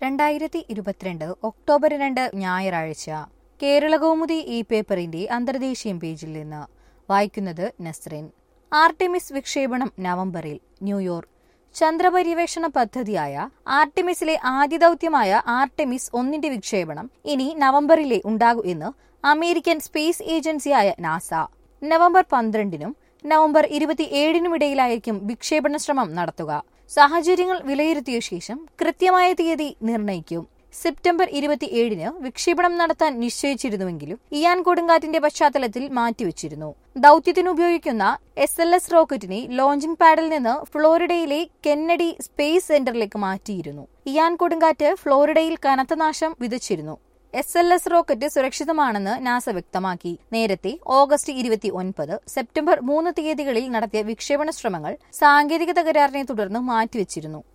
രണ്ടായിരത്തി ഇരുപത്തിരണ്ട് ഒക്ടോബർ രണ്ട് ഞായറാഴ്ച കേരളകൗമുദി ഈ പേപ്പറിന്റെ അന്തർദേശീയ പേജിൽ നിന്ന് വായിക്കുന്നത് നസ്രിൻ ആർട്ടിമിസ് വിക്ഷേപണം നവംബറിൽ ന്യൂയോർക്ക് ചന്ദ്രപര്യവേഷണ പദ്ധതിയായ ആർട്ടിമിസിലെ ആദ്യ ദൌത്യമായ ആർട്ടിമിസ് ഒന്നിന്റെ വിക്ഷേപണം ഇനി നവംബറിലെ ഉണ്ടാകൂ എന്ന് അമേരിക്കൻ സ്പേസ് ഏജൻസിയായ നാസ നവംബർ പന്ത്രണ്ടിനും നവംബർ ഇരുപത്തിയേഴിനുമിടയിലായിരിക്കും വിക്ഷേപണ ശ്രമം നടത്തുക സാഹചര്യങ്ങൾ വിലയിരുത്തിയ ശേഷം കൃത്യമായ തീയതി നിർണയിക്കും സെപ്റ്റംബർ ഇരുപത്തിയേഴിന് വിക്ഷേപണം നടത്താൻ നിശ്ചയിച്ചിരുന്നുവെങ്കിലും ഇയാൻ കൊടുങ്കാറ്റിന്റെ പശ്ചാത്തലത്തിൽ മാറ്റിവെച്ചിരുന്നു ദൌത്യത്തിന് ഉപയോഗിക്കുന്ന എസ് എൽ എസ് റോക്കറ്റിനെ ലോഞ്ചിംഗ് പാഡിൽ നിന്ന് ഫ്ലോറിഡയിലെ കെന്നഡി സ്പേസ് സെന്ററിലേക്ക് മാറ്റിയിരുന്നു ഇയാൻ കൊടുങ്കാറ്റ് ഫ്ലോറിഡയിൽ കനത്ത നാശം വിതച്ചിരുന്നു എസ് എൽ എസ് റോക്കറ്റ് സുരക്ഷിതമാണെന്ന് നാസ വ്യക്തമാക്കി നേരത്തെ ഓഗസ്റ്റ് ഇരുപത്തി ഒൻപത് സെപ്റ്റംബർ മൂന്ന് തീയതികളിൽ നടത്തിയ വിക്ഷേപണ ശ്രമങ്ങൾ സാങ്കേതിക തകരാറിനെ തുടർന്ന് മാറ്റിവെച്ചിരുന്നു